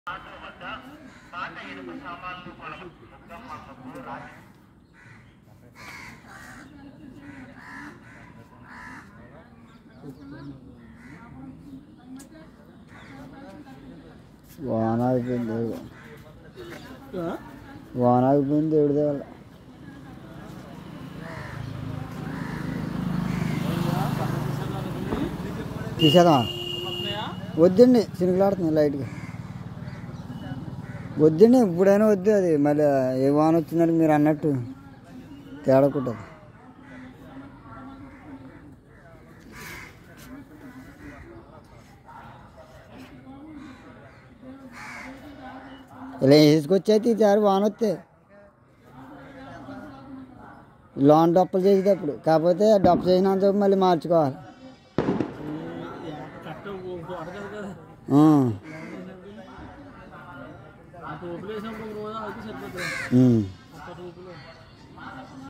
వాన ఆగిపోయింది దేవుడు వాన ఆగిపోయింది దేవుడి దేవల్ల తీసేద్దామా వద్దండి చినుకులాడుతుంది లైట్గా వద్దండి ఇప్పుడైనా వద్దు అది మళ్ళీ ఏ వాన వచ్చిందని మీరు అన్నట్టు తేడా కుట్టదు ఇలా వేసుకొచ్చి అయితే ఈసారి వాన వస్తే లోన్ డప్పులు చేసేటప్పుడు కాకపోతే డప్పు చేసినంత మళ్ళీ మార్చుకోవాలి కట్ట అడగదు కదా ఆ, అటు ఓపిక వేసినప్పుడు ఒక రోజు అయితే సరిపోతుంది ఉమ్.